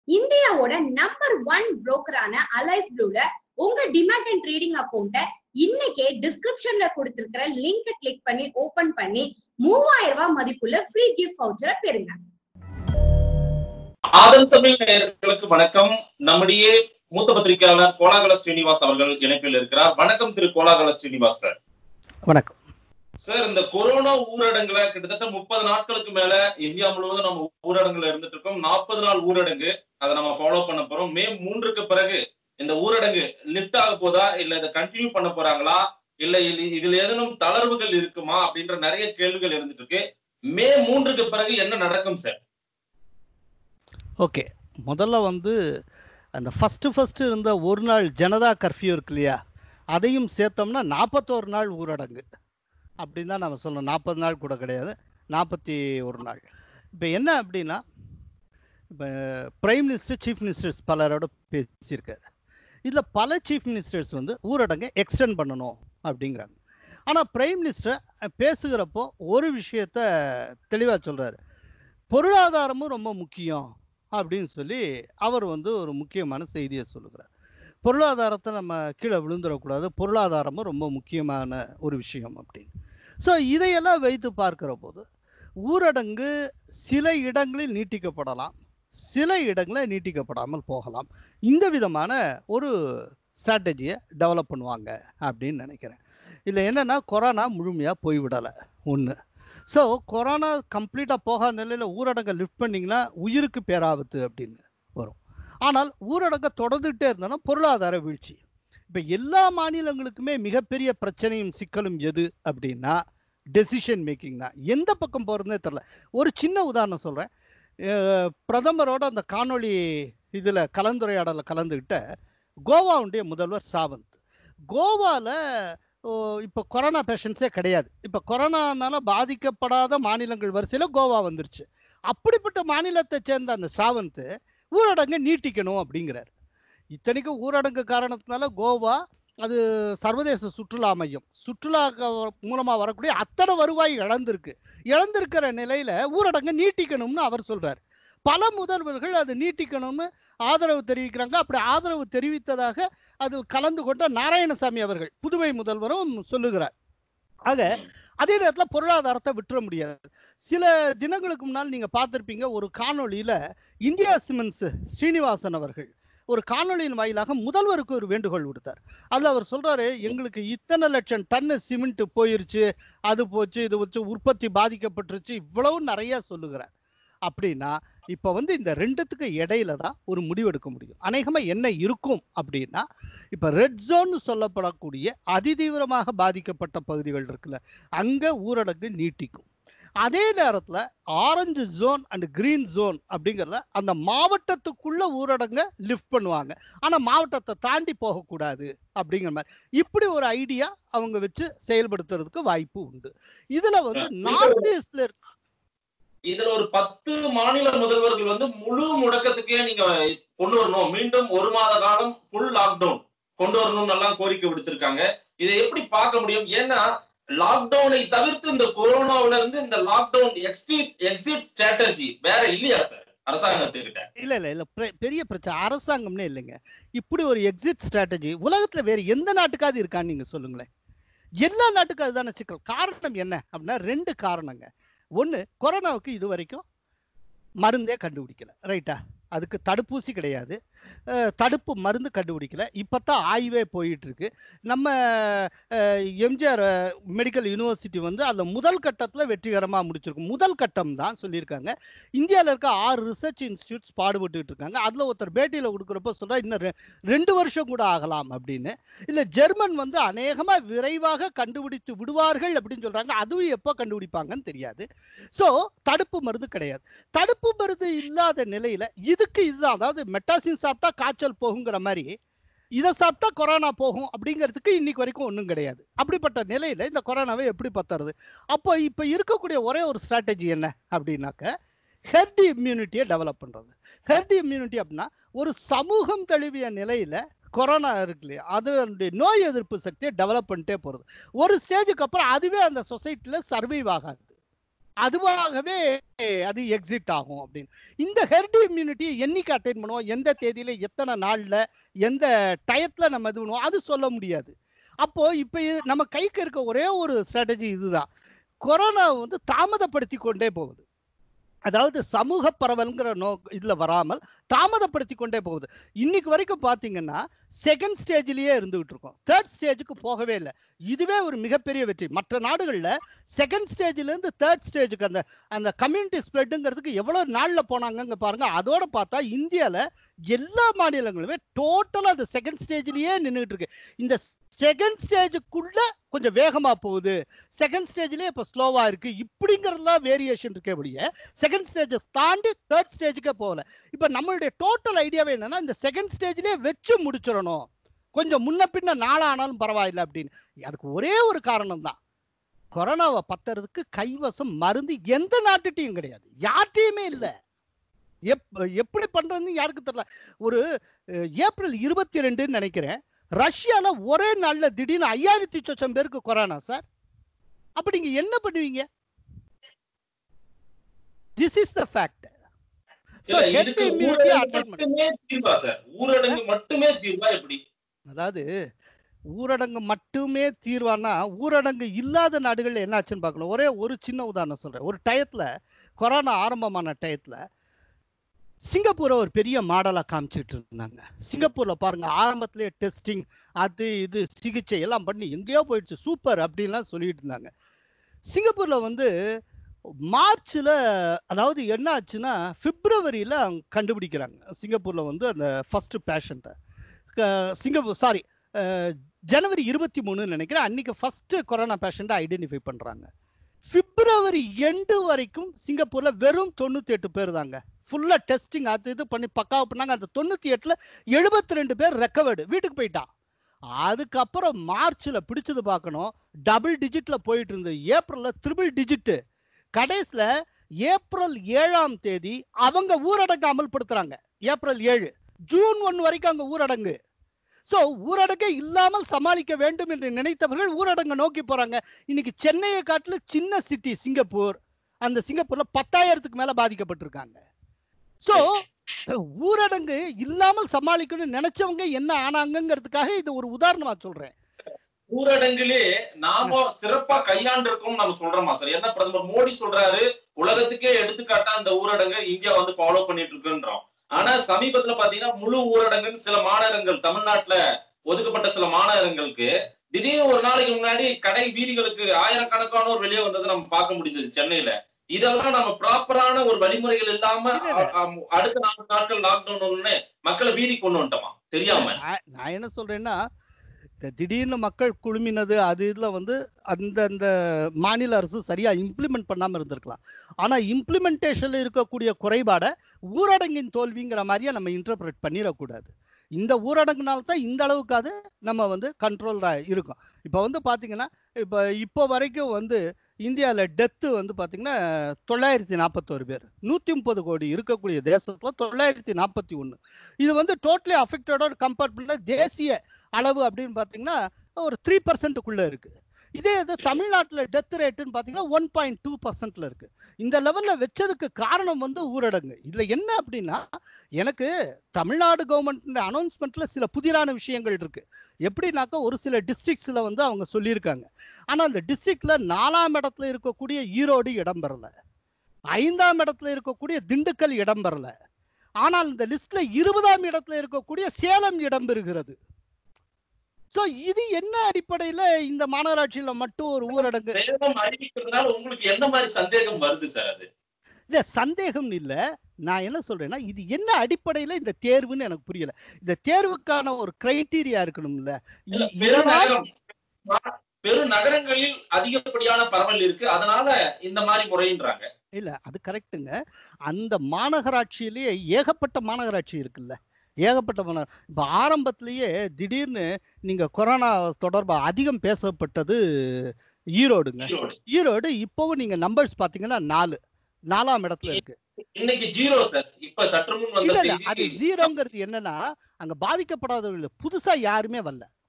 இந்தியாவோட number one புரோக்கரான Alice ப்ளூல உங்க டிமேட் அண்ட் ட்ரேடிங் அக்கௌண்ட்டை இன்னைக்கே டிஸ்கிரிப்ஷன்ல கொடுத்திருக்கிற லிங்கை கிளிக் பண்ணி ஓபன் பண்ணி மூவாயிரம் ரூபாய் மதிப்புள்ள ஃப்ரீ கிஃப்ட் வவுச்சரை பெறுங்க ஆதன் தமிழ் நேயர்களுக்கு வணக்கம் நம்முடைய மூத்த பத்திரிகையாளர் கோலாகல ஸ்ரீனிவாஸ் அவர்கள் இணைப்பில் இருக்கிறார் வணக்கம் திரு கோலாகல ஸ்ரீனிவாஸ் சார் வணக்கம் சார் இந்த கொரோனா ஊரடங்குல கிட்டத்தட்ட முப்பது நாட்களுக்கு மேல இந்தியா முழுவதும் நம்ம ஊரடங்குல இருந்துட்டு இருக்கோம் நாற்பது நாள் ஊரடங்கு அதை நம்ம ஃபாலோ பண்ண போறோம் மே மூன்றுக்கு பிறகு இந்த ஊரடங்கு லிஃப்ட் ஆக போதா இல்ல இதை கண்டினியூ பண்ண போறாங்களா இல்ல இது- இதுல ஏதேனும் தளர்வுகள் இருக்குமா அப்படின்ற நிறைய கேள்விகள் இருந்துட்டு இருக்கு மே மூன்றுக்கு பிறகு என்ன நடக்கும் சார் ஓகே முதல்ல வந்து அந்த ஃபஸ்ட்டு ஃபஸ்ட்டு இருந்த ஒரு நாள் ஜனதா கர்ஃப்யூ இருக்கு இல்லையா அதையும் சேர்த்தோம்னா நாற்பத்தோரு நாள் ஊரடங்கு அப்படின்னு தான் நம்ம சொல்லணும் நாற்பது நாள் கூட கிடையாது நாற்பத்தி ஒரு நாள் இப்போ என்ன அப்படின்னா இப்போ பிரைம் மினிஸ்டர் சீஃப் மினிஸ்டர்ஸ் பலரோட பேசியிருக்காரு இதில் பல சீஃப் மினிஸ்டர்ஸ் வந்து ஊரடங்கை எக்ஸ்டெண்ட் பண்ணணும் அப்படிங்கிறாங்க ஆனால் பிரைம் மினிஸ்டர் பேசுகிறப்போ ஒரு விஷயத்த தெளிவாக சொல்கிறாரு பொருளாதாரமும் ரொம்ப முக்கியம் அப்படின்னு சொல்லி அவர் வந்து ஒரு முக்கியமான செய்தியை சொல்லுகிறார் பொருளாதாரத்தை நம்ம கீழே விழுந்துடக்கூடாது பொருளாதாரமும் ரொம்ப முக்கியமான ஒரு விஷயம் அப்படின்னு ஸோ இதையெல்லாம் வைத்து பார்க்கிற போது ஊரடங்கு சில இடங்களில் நீட்டிக்கப்படலாம் சில இடங்களில் நீட்டிக்கப்படாமல் போகலாம் இந்த விதமான ஒரு ஸ்ட்ராட்டஜியை டெவலப் பண்ணுவாங்க அப்படின்னு நினைக்கிறேன் இதில் என்னன்னா கொரோனா முழுமையாக போய்விடலை ஒன்று ஸோ கொரோனா கம்ப்ளீட்டாக போகாத நிலையில் ஊரடங்கை லிஃப்ட் பண்ணிங்கன்னா உயிருக்கு பேராபத்து அப்படின்னு வரும் ஆனால் ஊரடங்கை தொடர்ந்துகிட்டே இருந்தோன்னா பொருளாதார வீழ்ச்சி இப்போ எல்லா மாநிலங்களுக்குமே மிகப்பெரிய பிரச்சனையும் சிக்கலும் எது அப்படின்னா டெசிஷன் மேக்கிங் தான் எந்த பக்கம் போகிறதுனே தெரில ஒரு சின்ன உதாரணம் சொல்கிறேன் பிரதமரோட அந்த காணொளி இதில் கலந்துரையாடலை கலந்துக்கிட்ட கோவாவுடைய முதல்வர் சாவந்த் கோவாவில் இப்போ கொரோனா பேஷண்ட்ஸே கிடையாது இப்போ கொரோனானால பாதிக்கப்படாத மாநிலங்கள் வரிசையில் கோவா வந்துருச்சு அப்படிப்பட்ட மாநிலத்தை சேர்ந்த அந்த சாவந்த் ஊரடங்கை நீட்டிக்கணும் அப்படிங்கிறார் இத்தனைக்கும் ஊரடங்கு காரணத்தினால கோவா அது சர்வதேச சுற்றுலா மையம் சுற்றுலா க- மூலமா வரக்கூடிய அத்தனை வருவாய் இழந்திருக்கு இழந்திருக்கிற நிலையில ஊரடங்கை நீட்டிக்கணும்னு அவர் சொல்றார் பல முதல்வர்கள் அது நீட்டிக்கணும்னு ஆதரவு தெரிவிக்கிறாங்க அப்படி ஆதரவு தெரிவித்ததாக அதில் கலந்து கொண்ட நாராயணசாமி அவர்கள் புதுவை முதல்வரும் சொல்லுகிறார் ஆக அதே நேரத்தில் பொருளாதாரத்தை விட்டுற முடியாது சில தினங்களுக்கு முன்னால் நீங்க பார்த்திருப்பீங்க ஒரு காணொளியில இந்தியா சிமெண்ட்ஸ் ஸ்ரீனிவாசன் அவர்கள் ஒரு காணொளியின் வாயிலாக முதல்வருக்கு ஒரு வேண்டுகோள் விடுத்தார் அதுல அவர் சொல்றாரு எங்களுக்கு இத்தனை லட்சம் டன் சிமெண்ட் போயிருச்சு அது போச்சு இது வச்சு உற்பத்தி பாதிக்கப்பட்டுருச்சு இவ்வளவு நிறைய சொல்லுகிறார் அப்படின்னா இப்ப வந்து இந்த ரெண்டுத்துக்கு இடையில தான் ஒரு முடிவெடுக்க முடியும் அநேகமா என்ன இருக்கும் அப்படின்னா இப்ப ரெட் ஜோன் சொல்லப்படக்கூடிய அதிதீவிரமாக பாதிக்கப்பட்ட பகுதிகள் இருக்குல்ல அங்க ஊரடங்கு நீட்டிக்கும் அதே நேரத்துல orange zone and green zone அப்படிங்கறத அந்த மாவட்டத்துக்குள்ள ஊரடங்க லிஃப்ட் பண்ணுவாங்க ஆனா மாவட்டத்தை தாண்டி போகக்கூடாது அப்படிங்கிற மாதிரி இப்படி ஒரு ஐடியா அவங்க வச்சு செயல்படுத்துறதுக்கு வாய்ப்பு உண்டு இதுல வந்து நார்த் ஈஸ்ட்ல இதுல ஒரு பத்து மாநில முதல்வர்கள் வந்து முழு முடக்கத்துக்கே நீங்க கொண்டு வரணும் மீண்டும் ஒரு மாத காலம் ஃபுல் லாக்டவுன் கொண்டு வரணும்னு எல்லாம் கோரிக்கை விடுத்திருக்காங்க இதை எப்படி பார்க்க முடியும் ஏன்னா லாக்டவுனை தவிர்த்து இந்த கொரோனாவில இருந்து இந்த லாக்டவுன் எக்ஸிட் எக்ஸிட் ஸ்ட்ராட்டஜி வேற இல்லையா சார் அரசாங்கத்துக்கிட்ட இல்ல இல்ல இல்ல பெ- பெரிய பிரச்சனை அரசாங்கம்னே இல்லைங்க இப்படி ஒரு எக்ஸிட் ஸ்ட்ராட்டஜி உலகத்துல வேற எந்த நாட்டுக்காவது இருக்கான்னு நீங்க சொல்லுங்களேன் எல்லா நாட்டுக்கும் அதுதானே சிக்கல் காரணம் என்ன அப்படின்னா ரெண்டு காரணங்க ஒண்ணு கொரோனாவுக்கு இது வரைக்கும் மருந்தே கண்டுபிடிக்கல ரைட்டா அதுக்கு தடுப்பூசி கிடையாது அஹ், தடுப்பு மருந்து கண்டுபிடிக்கல இப்பதான் ஆய்வே போயிட்டு இருக்கு நம்ம அஹ், எம்ஜிஆர் மெடிக்கல் யூனிவர்சிட்டி வந்து அந்த முதல் கட்டத்துல வெற்றிகரமா முடிச்சிருக்கும் முதல் கட்டம் தான் சொல்லியிருக்காங்க இந்தியாவில் இருக்க ஆறு ரிசர்ச் இன்ஸ்டியூட்ஸ் பாடுபட்டுட்டு இருக்காங்க அதுல ஒருத்தர் பேட்டியில கொடுக்குறப்ப சொல்றா இன்னும் ரெ- ரெண்டு வருஷம் கூட ஆகலாம் அப்படின்னு இல்ல ஜெர்மன் வந்து அநேகமா விரைவாக கண்டுபிடித்து விடுவார்கள் அப்படின்னு சொல்றாங்க அதுவும் எப்போ கண்டுபிடிப்பாங்கன்னு தெரியாது சோ தடுப்பு மருந்து கிடையாது தடுப்பு மருந்து இல்லாத நிலையில இதுக்கு இதுதான் அதாவது மெட்டாசின் சாப்பிட்டா காய்ச்சல் போகுங்கிற மாதிரி இதை சாப்பிட்டா கொரோனா போகும் அப்படிங்கிறதுக்கு இன்னைக்கு வரைக்கும் ஒன்றும் கிடையாது அப்படிப்பட்ட நிலையில இந்த கொரோனாவை எப்படி பத்துறது அப்போ இப்போ இருக்கக்கூடிய ஒரே ஒரு ஸ்ட்ராட்டஜி என்ன அப்படின்னாக்க ஹெர்ட் இம்யூனிட்டியை டெவலப் பண்றது ஹெர்ட் இம்யூனிட்டி அப்படின்னா ஒரு சமூகம் தழுவிய நிலையில கொரோனா இருக்கு இல்லையா அதனுடைய நோய் எதிர்ப்பு சக்தியை டெவலப் பண்ணிட்டே போறது ஒரு ஸ்டேஜுக்கு அப்புறம் அதுவே அந்த சொசைட்டில சர்வைவ் ஆகாது அதுவாகவே அது எக்ஸிட் ஆகும் அப்படின்னு இந்த ஹெர்ட் இம்யூனிட்டியை என்னைக்கு அட்டைன் பண்ணுவோம் எந்த தேதியில எத்தனை நாள்ல எந்த டயத்துல நம்ம இது பண்ணுவோம் அது சொல்ல முடியாது அப்போ இப்ப இது- நம்ம கைக்கு இருக்க ஒரே ஒரு ஸ்ட்ராட்டஜி இதுதான் கொரோனா வந்து தாமதப்படுத்தி கொண்டே போகுது அதாவது சமூக பரவல்ங்கிற நோ இதுல வராமல் தாமதப்படுத்தி கொண்டே போகுது இன்னைக்கு வரைக்கும் பாத்தீங்கன்னா செகண்ட் ஸ்டேஜ்லயே இருந்துகிட்டு இருக்கோம் தேர்ட் ஸ்டேஜுக்கு போகவே இல்லை இதுவே ஒரு மிகப்பெரிய வெற்றி மற்ற நாடுகள்ல செகண்ட் ஸ்டேஜ்ல இருந்து தேர்ட் ஸ்டேஜுக்கு அந்த அந்த கம்யூனிட்டி ஸ்ப்ரெட்டுங்கிறதுக்கு எவ்வளவு நாள்ல போனாங்கங்க பாருங்க அதோட பார்த்தா இந்தியால எல்லா மாநிலங்களுமே டோட்டலா அந்த செகண்ட் ஸ்டேஜ்லயே நின்றுட்டு இருக்கு இந்த செகண்ட் ஸ்டேஜுக்குள்ள கொஞ்சம் வேகமா போகுது செகண்ட் ஸ்டேஜ்லயே இப்ப ஸ்லோவா இருக்கு இப்படிங்கறதுலாம் வேரியேஷன் இருக்கே ஒழிய செகண்ட் ஸ்டேஜ் தாண்டி தேர்ட் ஸ்டேஜுக்கே போகல இப்ப நம்மளுடைய டோட்டல் ஐடியாவே என்னன்னா இந்த செகண்ட் ஸ்டேஜ்லயே வச்சு முடிச்சிடணும் கொஞ்சம் முன்ன பின்ன நாளானாலும் பரவாயில்லை அப்படின்னு அதுக்கு ஒரே ஒரு காரணம் தான் கொரோனாவை பத்துறதுக்கு கைவசம் மருந்து எந்த நாட்டுட்டையும் கிடையாது யார்கிட்டயுமே இல்ல எப் எப்படி பண்றதுன்னு யாருக்கு தெரியல ஒரு அஹ், ஏப்ரல் இருபத்தி ரெண்டுன்னு நினைக்கிறேன் ரஷ்யால ஒரே நாள்ல திடீர்னு ஐயாயிரத்தி சொச்சம் பேருக்கு கொரோனா சார் அப்ப நீங்க என்ன பண்ணுவீங்க திஸ் இஸ் த ஃபேக்ட் இல்ல இதுக்கு ஊரடங்கு மட்டுமே தீர்வா சார் ஊரடங்கு மட்டுமே தீர்வா எப்படி அதாவது ஊரடங்கு மட்டுமே தீர்வானா ஊரடங்கு இல்லாத நாடுகள்ல என்ன ஆச்சுன்னு பார்க்கணும் ஒரே ஒரு சின்ன உதாரணம் சொல்றேன் ஒரு டயத்துல கொரோனா ஆரம்பமான டயத்துல சிங்கப்பூரை ஒரு பெரிய மாடலா காமிச்சிட்டு இருந்தாங்க சிங்கப்பூர்ல பாருங்க ஆரம்பத்திலேயே டெஸ்டிங் அது இது சிகிச்சை எல்லாம் பண்ணி எங்கேயோ போயிடுச்சு சூப்பர் அப்படின்லாம் சொல்லிட்டு இருந்தாங்க சிங்கப்பூர்ல வந்து மார்ச்ல அதாவது என்ன ஆச்சுன்னா பிப்ரவரியில அவங்க கண்டுபிடிக்கிறாங்க சிங்கப்பூர்ல வந்து அந்த ஃபர்ஸ்ட் பேஷண்ட்டை சிங்கப்பூர் சாரி ஜனவரி இருபத்தி மூணு நினைக்கிறேன் அன்னைக்கு ஃபர்ஸ்ட் கொரோனா பேஷண்ட்டை ஐடென்டிஃபை பண்றாங்க பிப்ரவரி எண்டு வரைக்கும் சிங்கப்பூர்ல வெறும் தொண்ணூத்தி எட்டு பேர் தாங்க ஃபுல்லா டெஸ்டிங் அது இது பண்ணி பக்காவா பண்ணாங்க அந்த தொண்ணூத்தி எட்டுல எழுபத்தி ரெண்டு பேர் ரெக்கவர்டு வீட்டுக்கு போயிட்டான் அதுக்கப்புறம் மார்ச்ல பிடிச்சது பார்க்கணும் டபுள் டிஜிட்ல போயிட்டு இருந்தது ஏப்ரல்ல ட்ரிபிள் டிஜிட் கடைசில ஏப்ரல் ஏழாம் தேதி அவங்க ஊரடங்கு அமல்படுத்துறாங்க ஏப்ரல் ஏழு ஜூன் ஒன் வரைக்கும் அங்க ஊரடங்கு சோ ஊரடங்கே இல்லாமல் சமாளிக்க வேண்டும் என்று நினைத்தவர்கள் ஊரடங்கு நோக்கி போறாங்க இன்னைக்கு சென்னையை காட்டுல சின்ன சிட்டி சிங்கப்பூர் அந்த சிங்கப்பூர்ல பத்தாயிரத்துக்கு மேல பாதிக்கப்பட்டிருக்காங்க சோ ஊரடங்கு இல்லாமல் சமாளிக்கணும்னு நினைச்சவங்க என்ன ஆனாங்கங்கிறதுக்காக இது ஒரு உதாரணமா சொல்றேன் ஊரடங்கிலே நாம சிறப்பா கையாண்டு இருக்கோம் நம்ம சொல்றோமா சார் என்ன பிரதமர் மோடி சொல்றாரு உலகத்துக்கே எடுத்துக்காட்டா இந்த ஊரடங்கை இந்தியா வந்து ஃபாலோ பண்ணிட்டு இருக்குன்றோம் ஆனா சமீபத்துல பாத்தீங்கன்னா முழு ஊரடங்குன்னு சில மாநகரங்கள் தமிழ்நாட்டுல ஒதுக்கப்பட்ட சில மாநகரங்களுக்கு திடீர்னு ஒரு நாளைக்கு முன்னாடி கடை வீதிகளுக்கு ஆயிரக்கணக்கானோர் வெளியே வந்ததை நம்ம பார்க்க முடிஞ்சது சென்னையில இதெல்லாம் நம்ம ப்ராப்பரான ஒரு வழிமுறைகள் இல்லாம இல்ல, இல்ல. அ- அ- அடுத்த நாலு நாட்கள் லாக்டவுன் மக்களை வீதி கொண்டு வந்துட்டோமா தெரியாம நான் நான் என்ன சொல்றேன்னா இந்த திடீர்னு மக்கள் குழுமினது அது இதுல வந்து அந்த அந்த மாநில அரசு சரியா இம்ப்ளிமெண்ட் பண்ணாம இருந்திருக்கலாம் ஆனா இம்ப்ளிமெண்டேஷன்ல இருக்கக்கூடிய குறைபாடை ஊரடங்கின் தோல்விங்கிற மாதிரியா நம்ம இன்டர்பிரட் பண்ணிடக்கூடாது இந்த ஊரடங்குனால தான் இந்த அளவுக்காவது நம்ம வந்து கண்ட்ரோல்டா இருக்கும் இப்போ வந்து பாத்தீங்கன்னா இப்போ இப்போ வரைக்கும் வந்து இந்தியாவில் டெத்து வந்து பாத்தீங்கன்னா தொள்ளாயிரத்தி நாற்பத்தோரு பேர் நூற்றி முப்பது கோடி இருக்கக்கூடிய தேசத்தில் தொள்ளாயிரத்தி நாற்பத்தி ஒன்று இது வந்து டோட்டலி அஃபெக்டடோட கம்பேர் பண்ண தேசிய அளவு அப்படின்னு பார்த்தீங்கன்னா ஒரு த்ரீ பர்சன்ட்டுக்குள்ள இருக்கு இதே இது தமிழ்நாட்டில் டெத் ரேட்டுன்னு பார்த்தீங்கன்னா ஒன் பாயிண்ட் டூ பர்சன்ட்ல இருக்கு இந்த லெவல்ல வச்சதுக்கு காரணம் வந்து ஊரடங்கு இதுல என்ன அப்படின்னா எனக்கு தமிழ்நாடு கவர்மெண்ட் அனௌன்ஸ்மெண்ட்ல சில புதிரான விஷயங்கள் இருக்கு எப்படின்னாக்கா ஒரு சில டிஸ்ட்ரிக்ட்ஸ்ல வந்து அவங்க சொல்லியிருக்காங்க ஆனா அந்த டிஸ்ட்ரிக்ட்ல நாலாம் இடத்துல இருக்கக்கூடிய ஈரோடு இடம் பெறல ஐந்தாம் இடத்துல இருக்கக்கூடிய திண்டுக்கல் இடம் பெறல ஆனால் இந்த லிஸ்ட்ல இருபதாம் இடத்துல இருக்கக்கூடிய சேலம் இடம் பெறுகிறது சோ இது என்ன அடிப்படையில இந்த மாநகராட்சியில மட்டும் ஒரு ஊரடங்கு சேதம் அறிவிக்கிறதுனால உங்களுக்கு என்ன மாதிரி சந்தேகம் வருது சார் அது இல்ல சந்தேகம் இல்ல நான் என்ன சொல்றேன்னா இது என்ன அடிப்படையில இந்த தேர்வுன்னு எனக்கு புரியல இந்த தேர்வுக்கான ஒரு கிரைட்டீரியா இருக்கணும்ல இல்ல, இ- இதனால் பெருநகரம் பெருநகரங்களில் அதிகப்படியான பரவல் இருக்கு அதனால இந்த மாதிரி முறைன்றாங்க இல்ல அது கரெக்ட்டுங்க அந்த மாநகராட்சியிலேயே ஏகப்பட்ட மாநகராட்சி இருக்குல்ல ஏகப்பட்ட மாநகர இப்ப ஆரம்பத்திலேயே திடீர்னு நீங்க கொரோனா தொடர்பா அதிகம் பேசப்பட்டது ஈரோடுங்க ஈரோடு. ஈரோடு இப்பவும் நீங்க நம்பர்ஸ் பாத்தீங்கன்னா நாலு நாலாம் இடத்துல இருக்கு இன்னைக்கு ஜீரோ சார் இப்ப சற்று முன் வந்த இல்ல இல்ல அது செய்தி ஜீரோங்கிறது என்னன்னா அங்க பாதிக்கப்படாதவர்கள் புதுசா யாருமே வரல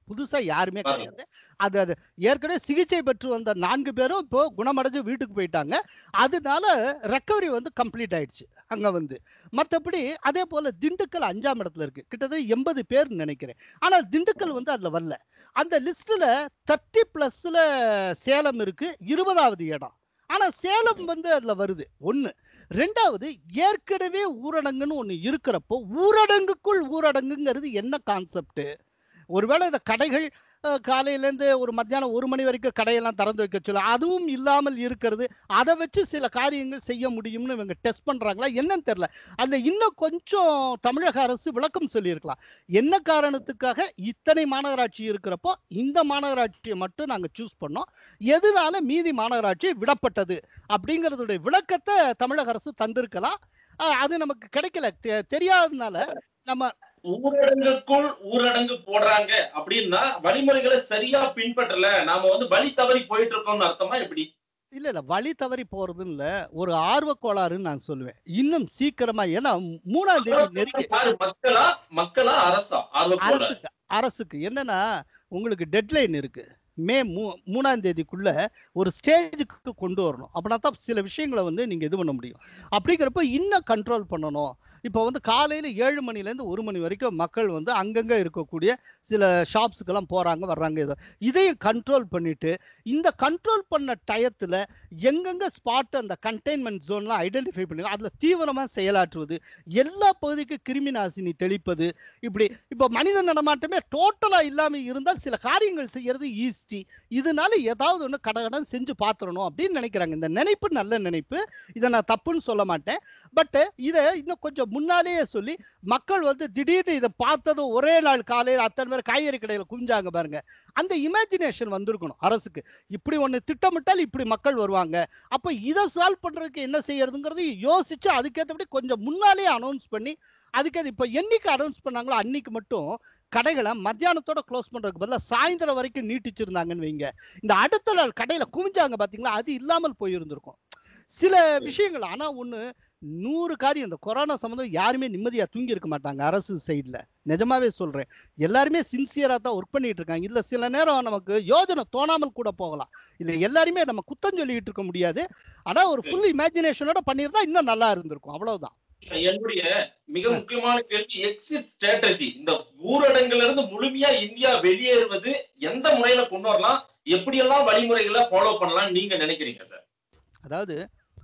புதுசா யாருமே ஆ. கிடையாது அது அது ஏற்கனவே சிகிச்சை பெற்று வந்த நான்கு பேரும் இப்போ குணமடைஞ்சு வீட்டுக்கு போயிட்டாங்க அதனால ரெக்கவரி வந்து கம்ப்ளீட் ஆயிடுச்சு அங்க வந்து மற்றபடி அதே போல திண்டுக்கல் அஞ்சாம் இடத்துல இருக்கு கிட்டத்தட்ட எண்பது பேர் நினைக்கிறேன் ஆனா திண்டுக்கல் வந்து அதுல வரல அந்த லிஸ்ட்ல தேர்ட்டி பிளஸ்ல சேலம் இருக்கு இருபதாவது இடம் ஆனா சேலம் வந்து அதுல வருது ஒண்ணு ரெண்டாவது ஏற்கனவே ஊரடங்குன்னு ஒண்ணு இருக்கிறப்போ ஊரடங்குக்குள் ஊரடங்குங்கிறது என்ன கான்செப்ட் ஒருவேளை இந்த கடைகள் அஹ், காலையில இருந்து ஒரு மத்தியானம் ஒரு மணி வரைக்கும் கடையெல்லாம் திறந்து வைக்க சொல்ல அதுவும் இல்லாமல் இருக்கிறது அதை வச்சு சில காரியங்கள் செய்ய முடியும்னு இவங்க டெஸ்ட் பண்றாங்களா என்னன்னு தெரியல அந்த இன்னும் கொஞ்சம் தமிழக அரசு விளக்கம் சொல்லியிருக்கலாம் என்ன காரணத்துக்காக இத்தனை மாநகராட்சி இருக்கிறப்போ இந்த மாநகராட்சியை மட்டும் நாங்க சூஸ் பண்ணோம் எதனால மீதி மாநகராட்சி விடப்பட்டது அப்படிங்கறதுடைய விளக்கத்தை தமிழக அரசு தந்திருக்கலாம் அஹ், அது நமக்கு கிடைக்கல தெ- தெரியாததுனால நம்ம ஊரடங்குக்குள் ஊரடங்கு போடுறாங்க அப்படின்னா வழிமுறைகளை சரியா பின்பற்றல நாம வந்து வழி தவறி போயிட்டு இருக்கோம்னு அர்த்தமா எப்படி இல்ல இல்ல வழி தவறி போறதுன்னு இல்ல ஒரு ஆர்வ கோளாறுன்னு நான் சொல்லுவேன் இன்னும் சீக்கிரமா ஏன்னா மூணாம் தேதி நெருங்கி யாரு மக்களா மக்களா அரசா ஆர்வம் அரசுக்கு அரசுக்கு என்னன்னா உங்களுக்கு டெட்லைன் இருக்கு மே மூ மூணாம் தேதிக்குள்ள ஒரு ஸ்டேஜுக்கு கொண்டு வரணும் அப்படின்னா தான் சில விஷயங்களை வந்து நீங்க இது பண்ண முடியும் அப்படிங்கிறப்ப இன்னும் கண்ட்ரோல் பண்ணணும் இப்போ வந்து காலையில ஏழு மணிலேருந்து ஒரு மணி வரைக்கும் மக்கள் வந்து அங்கங்க இருக்கக்கூடிய சில ஷாப்ஸுக்கெல்லாம் போறாங்க வர்றாங்க ஏதோ இதையும் கண்ட்ரோல் பண்ணிட்டு இந்த கண்ட்ரோல் பண்ண டயத்துல எங்கெங்க ஸ்பாட் அந்த கண்டெய்ன்மெண்ட் ஜோன்லாம் ஐடென்டிஃபை பண்ணி அதுல தீவிரமா செயலாற்றுவது எல்லா பகுதிக்கும் கிருமி நாசினி தெளிப்பது இப்படி இப்போ மனித நடமாட்டமே டோட்டலா இல்லாம இருந்தால் சில காரியங்கள் செய்யறது ஈஸி இதனால ஏதாவது ஒண்ணு கடகடன் செஞ்சு பாத்துறணும் அப்படின்னு நினைக்கிறாங்க இந்த நினைப்பு நல்ல நினைப்பு இதை நான் தப்புன்னு சொல்ல மாட்டேன் பட் இதை இன்னும் கொஞ்சம் முன்னாலேயே சொல்லி மக்கள் வந்து திடீர்னு இதை பார்த்ததும் ஒரே நாள் காலையில் அத்தனை பேர் காய்கறி கடையில குஞ்சாங்க பாருங்க அந்த இமேஜினேஷன் வந்திருக்கணும் அரசுக்கு இப்படி ஒண்ணு திட்டமிட்டால் இப்படி மக்கள் வருவாங்க அப்ப இதை சால்வ் பண்றதுக்கு என்ன செய்யறதுங்கிறது யோசிச்சு அதுக்கேற்றபடி கொஞ்சம் முன்னாலேயே அனௌன்ஸ் பண்ணி அதுக்கு அது இப்போ என்னைக்கு அனௌன்ஸ் பண்ணாங்களோ அன்னைக்கு மட்டும் கடைகளை மத்தியானத்தோட க்ளோஸ் பண்றதுக்கு பதிலாக சாயந்தரம் வரைக்கும் நீட்டிச்சிருந்தாங்கன்னு வைங்க இந்த அடுத்த நாள் கடையில குவிஞ்சாங்க பாத்தீங்களா அது இல்லாமல் போயிருந்திருக்கும் சில விஷயங்கள் ஆனா ஒண்ணு நூறு காரியம் இந்த கொரோனா சம்மந்தம் யாருமே நிம்மதியா தூங்கி இருக்க மாட்டாங்க அரசு சைடுல நிஜமாவே சொல்றேன் எல்லாருமே சின்சியரா தான் ஒர்க் பண்ணிட்டு இருக்காங்க இல்ல சில நேரம் நமக்கு யோஜனை தோணாமல் கூட போகலாம் இல்ல எல்லாருமே நம்ம குத்தம் சொல்லிட்டு இருக்க முடியாது ஆனா ஒரு ஃபுல் இமேஜினேஷனோட பண்ணியிருந்தா இன்னும் நல்லா இருந்திருக்கும் அவ்வளவுதான் என்னுடைய மிக முக்கியமான கேள்வி எக்ஸிட் ஸ்ட்ராட்டஜி இந்த ஊரடங்குல இருந்து முழுமையா இந்தியா வெளியேறுவது எந்த முறையில கொண்டு வரலாம் எப்படியெல்லாம் வழிமுறைகளை ஃபாலோ பண்ணலாம் நீங்க நினைக்கிறீங்க சார் அதாவது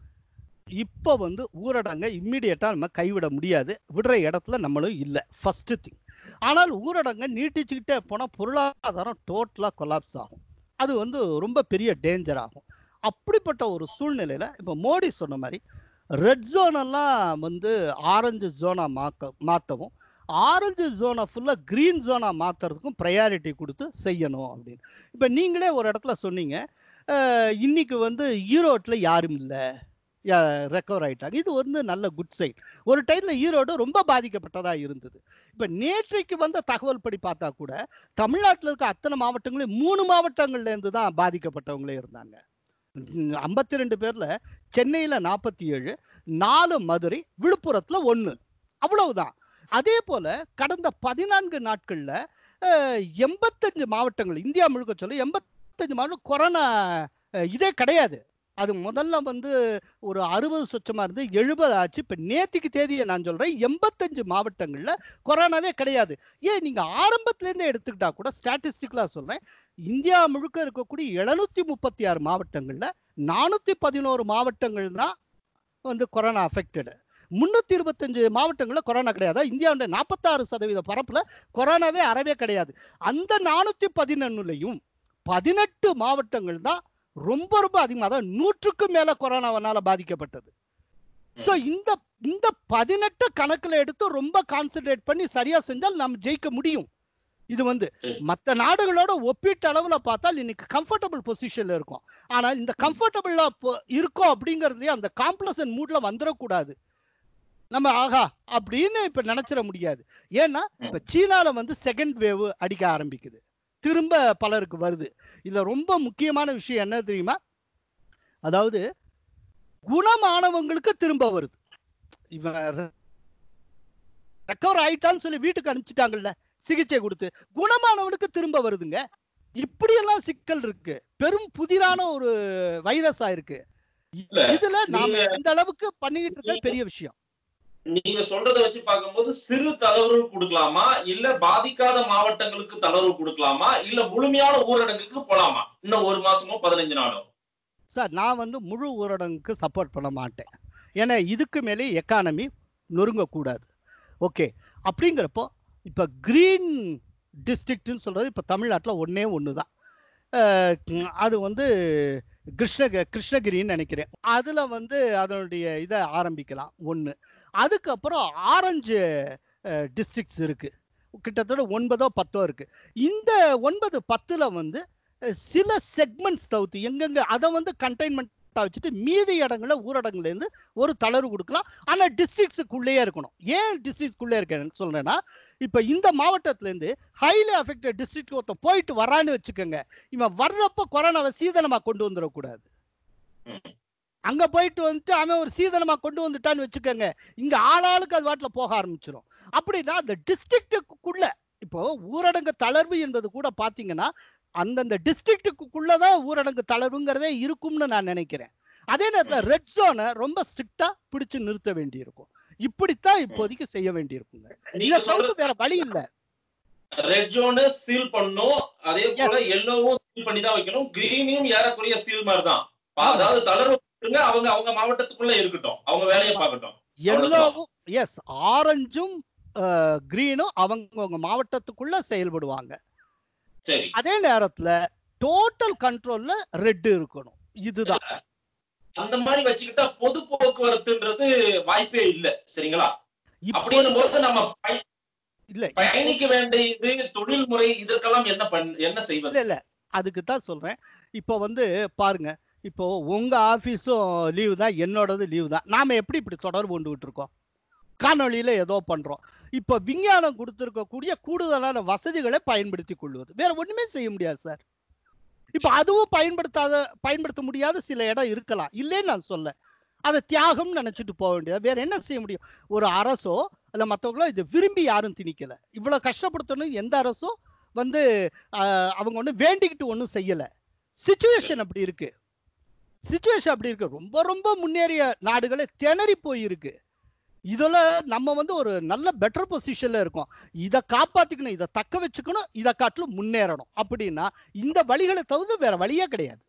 இப்போ வந்து ஊரடங்க இம்மிடியட்டா நம்ம கைவிட முடியாது விடுற இடத்துல நம்மளும் இல்லை ஃபர்ஸ்ட் திங் ஆனால் ஊரடங்க நீட்டிச்சுக்கிட்டே போனால் பொருளாதாரம் டோட்டலாக கொலாப்ஸ் ஆகும் அது வந்து ரொம்ப பெரிய டேஞ்சர் ஆகும் அப்படிப்பட்ட ஒரு சூழ்நிலையில இப்போ மோடி சொன்ன மாதிரி ரெட் ஜோனெல்லாம் வந்து ஆரஞ்சு ஜோனா மாக்க மாற்றவும் ஆரஞ்சு ஜோனை ஃபுல்லாக க்ரீன் ஜோனா மாற்றுறதுக்கும் ப்ரையாரிட்டி கொடுத்து செய்யணும் அப்படின்னு இப்போ நீங்களே ஒரு இடத்துல சொன்னீங்க அஹ், இன்னைக்கு வந்து ஈரோட்டில் யாரும் இல்லை ரெக்கவர் ஆயிட்டாங்க இது வந்து நல்ல குட் சைட் ஒரு டைம்ல ஈரோடு ரொம்ப பாதிக்கப்பட்டதா இருந்தது இப்ப நேற்றைக்கு வந்த தகவல் படி பார்த்தா கூட தமிழ்நாட்டில் இருக்க அத்தனை மாவட்டங்களையும் மூணு மாவட்டங்கள்ல இருந்து தான் பாதிக்கப்பட்டவங்களே இருந்தாங்க ஐம்பத்தி ரெண்டு பேர்ல சென்னையில நாற்பத்தி ஏழு நாலு மதுரை விழுப்புரத்துல ஒண்ணு அவ்வளவுதான் அதே போல கடந்த பதினான்கு நாட்கள்ல அஹ், எண்பத்தஞ்சு மாவட்டங்கள் இந்தியா முழுக்க சொல்ல எண்பத்தஞ்சு மாவட்டம் கொரோனா அஹ், இதே கிடையாது அது முதல்ல வந்து ஒரு அறுபது சொச்சமா இருந்து எழுபது ஆச்சு இப்ப நேத்திக்கு தேதியை நான் சொல்றேன் எண்பத்தஞ்சு மாவட்டங்கள்ல கொரோனாவே கிடையாது ஏன் நீங்க ஆரம்பத்துல இருந்தே எடுத்துக்கிட்டா கூட ஸ்டாட்டிஸ்டிக்கலா சொல்றேன் இந்தியா முழுக்க இருக்கக்கூடிய எழுநூத்தி முப்பத்தி ஆறு மாவட்டங்கள்ல நானூத்தி பதினோரு மாவட்டங்கள் தான் வந்து கொரோனா அஃபெக்டடு முன்னூத்தி இருபத்தஞ்சு மாவட்டங்கள்ல கொரோனா கிடையாது இந்தியாவுடைய நாற்பத்தாறு சதவீத பரப்புல கொரோனாவே அறவே கிடையாது அந்த நானூத்தி பதினொன்னுலையும் பதினெட்டு மாவட்டங்கள் தான் ரொம்ப ரொம்ப அதிகமாக அதாவது நூற்றுக்கும் மேல கொரோனாவனால பாதிக்கப்பட்டது சோ இந்த இந்த பதினெட்டு கணக்குல எடுத்து ரொம்ப கான்சென்ட்ரேட் பண்ணி சரியா செஞ்சால் நம்ம ஜெயிக்க முடியும் இது வந்து சரி. மத்த நாடுகளோட ஒப்பீட்டு அளவுல பார்த்தால் இன்னைக்கு கம்ஃபர்டபுள் பொசிஷன்ல இருக்கும் ஆனா இந்த கம்ஃபர்டபுளா இருக்கோம் அப்படிங்கறதே அந்த காம்ப்ளசன் மூட்ல வந்துடக்கூடாது நம்ம ஆகா அப்படின்னு இப்ப நினைச்சிட முடியாது ஏன்னா இப்ப சீனால வந்து செகண்ட் வேவ் அடிக்க ஆரம்பிக்குது திரும்ப பலருக்கு வருது இதுல ரொம்ப முக்கியமான விஷயம் என்ன தெரியுமா அதாவது குணமானவங்களுக்கு திரும்ப வருது இவன் ரெக்கவர் ஆயிட்டான்னு சொல்லி வீட்டுக்கு அனுப்பிச்சிட்டாங்கல்ல சிகிச்சை கொடுத்து குணமானவனுக்கு திரும்ப வருதுங்க இப்படியெல்லாம் சிக்கல் இருக்கு பெரும் புதிரான ஒரு வைரஸா இருக்கு இல்ல, இதுல நாம நீங்க- இந்த அளவுக்கு பண்ணிக்கிட்டு இருக்க பெரிய விஷயம் நீங்க சொல்றதை வச்சு பார்க்கும்போது சிறு தளர்வு கொடுக்கலாமா இல்ல பாதிக்காத மாவட்டங்களுக்கு தளர்வு கொடுக்கலாமா இல்ல முழுமையான ஊரடங்குக்கு போலாமா இன்னும் ஒரு மாசமோ பதினஞ்சு நாளோ சார் நான் வந்து முழு ஊரடங்குக்கு சப்போர்ட் பண்ண மாட்டேன் ஏன்னா இதுக்கு மேலே எக்கானமி நொறுங்கக்கூடாது ஓகே அப்படிங்கிறப்போ இப்போ கிரீன் டிஸ்ட்ரிக்ட்னு சொல்றது இப்போ தமிழ்நாட்டில் ஒண்ணே ஒன்று தான் அஹ் உம் அது வந்து கிருஷ்ண கிருஷ்ணகிரின்னு நினைக்கிறேன் அதில் வந்து அதனுடைய இதை ஆரம்பிக்கலாம் ஒன்று அதுக்கப்புறம் ஆரஞ்சு டிஸ்ட்ரிக்ட்ஸ் இருக்கு கிட்டத்தட்ட ஒன்பதோ பத்தோ இருக்கு இந்த ஒன்பது பத்துல வந்து அஹ், சில செக்மெண்ட்ஸ் தவிர்த்து எங்கெங்க அதை வந்து கண்டெய்ன்மெண்ட்டாக வச்சுட்டு மீதி இடங்கள்ல ஊரடங்குல இருந்து ஒரு தளர்வு கொடுக்கலாம் ஆனா டிஸ்ட்ரிக்ட்ஸுக்குள்ளேயே இருக்கணும் ஏன் டிஸ்ட்ரிக்ட்ஸ்குள்ளே இருக்கேன்னு சொல்றேன்னா இப்போ இந்த மாவட்டத்துல இருந்து ஹைலி அஃபெக்டட் டிஸ்ட்ரிக்ட் ஒருத்தன் போயிட்டு வரான்னு வச்சுக்கோங்க இவன் வர்றப்ப கொரோனாவை சீதனமா கொண்டு வந்துடக்கூடாது ம். அங்க போயிட்டு வந்துட்டு அவன் ஒரு சீதனமா கொண்டு வந்துட்டான்னு வச்சுக்கோங்க இங்க ஆளாளுக்கு அது வாட்டில் போக ஆரம்பிச்சிடும் அப்படின்னா அந்த டிஸ்ட்ரிக்ட்டுக்குள்ள இப்போ ஊரடங்கு தளர்வு என்பது கூட பாத்தீங்கன்னா அந்தந்த டிஸ்ட்ரிக்ட்டுக்குள்ளதான் ஊரடங்கு தளர்வுங்கிறதே இருக்கும்னு நான் நினைக்கிறேன் அதே நேரத்தில் ரெட் ஜோனை ரொம்ப ஸ்ட்ரிக்டா பிடிச்சு நிறுத்த வேண்டியிருக்கும் இப்படித்தான் இப்போதைக்கு செய்ய வேண்டியிருக்குங்க நீங்க இதை சொல்றது தவிர்த்து வேற வழி இல்ல ரெட் ஜோனு சீல் பண்ணும் அதே போல எல்லோவும் சீல் பண்ணி தான் வைக்கணும் கிரீனையும் ஏறக்குறைய சீல் மாதிரி தான் ஆமா. அதாவது தளர்வு கொடுங்க, அவங்க அவங்க மாவட்டத்துக்குள்ள இருக்கட்டும் அவங்க வேலையை பார்க்கட்டும் எல்லோவும் எஸ் ஆரஞ்சும் கிரீனும் அவங்கவங்க மாவட்டத்துக்குள்ள செயல்படுவாங்க சரி அதே நேரத்துல டோட்டல் கண்ட்ரோல்ல ரெட் இருக்கணும் இதுதான் அந்த மாதிரி வச்சுக்கிட்டா பொது போக்குவரத்துன்றது வாய்ப்பே இல்ல சரிங்களா இப்போ அப்படின்னும் போது நம்ம பய- இல்ல பயணிக்க வேண்டியது தொழில்முறை இதற்கெல்லாம் என்ன பண் என்ன இல்ல செய்வது இல்ல அதுக்கு தான் சொல்றேன் இப்போ வந்து பாருங்க இப்போ உங்க ஆபீஸும் லீவு தான் என்னோடது லீவு தான் நாம எப்படி இப்படி தொடர்பு கொண்டுகிட்டு இருக்கோம் காணொளியில ஏதோ பண்றோம் இப்போ விஞ்ஞானம் கொடுத்திருக்கக்கூடிய கூடுதலான வசதிகளை பயன்படுத்தி கொள்வது வேற ஒண்ணுமே செய்ய முடியாது சார் இப்போ அதுவும் பயன்படுத்தாத பயன்படுத்த முடியாத சில இடம் இருக்கலாம் இல்லைன்னு நான் சொல்ல அதை தியாகம்னு நினைச்சிட்டு போக வேண்டியது வேற என்ன செய்ய முடியும் ஒரு அரசோ இல்ல மற்றவங்களோ இதை விரும்பி யாரும் திணிக்கல இவ்வளவு கஷ்டப்படுத்தணும் எந்த அரசும் வந்து ஆஹ், அவங்க ஒன்றும் வேண்டிக்கிட்டு ஒன்றும் செய்யல சுச்சுவேஷன் அப்படி இருக்கு சுச்சுவேஷன் அப்படி இருக்கு ரொம்ப ரொம்ப முன்னேறிய நாடுகளே திணறி போயிருக்கு இதுல நம்ம வந்து ஒரு நல்ல பெட்டர் பொசிஷன்ல இருக்கோம் இதை காப்பாத்திக்கணும் இதை தக்க வச்சுக்கணும் இதை காட்டிலும் முன்னேறணும் அப்படின்னா இந்த வழிகளை தவிர வேற வழியே கிடையாது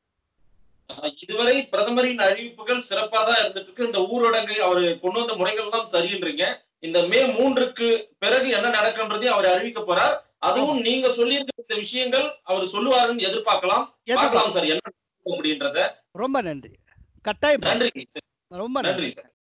அஹ் இதுவரை பிரதமரின் அறிவிப்புகள் சிறப்பா தான் இருந்துட்டு இருக்கு இந்த ஊரடங்கு அவர் கொண்டு வந்த முறைகள் எல்லாம் சரின்றீங்க இந்த மே மூன்றுக்கு பிறகு என்ன நடக்குன்றதையும் அவர் அறிவிக்க போறார் அதுவும் நீங்க சொல்லியிருக்க இந்த விஷயங்கள் அவர் சொல்லுவாருன்னு எதிர்பார்க்கலாம் எதிர்பார்க்கலாம். பார்க்கலாம் சார் என்ன நடக்கும் அப்படின்றத ரொம்ப நன்றி கட்டாயம் நன்றி ரொம்ப நன்றி நன்றி சார்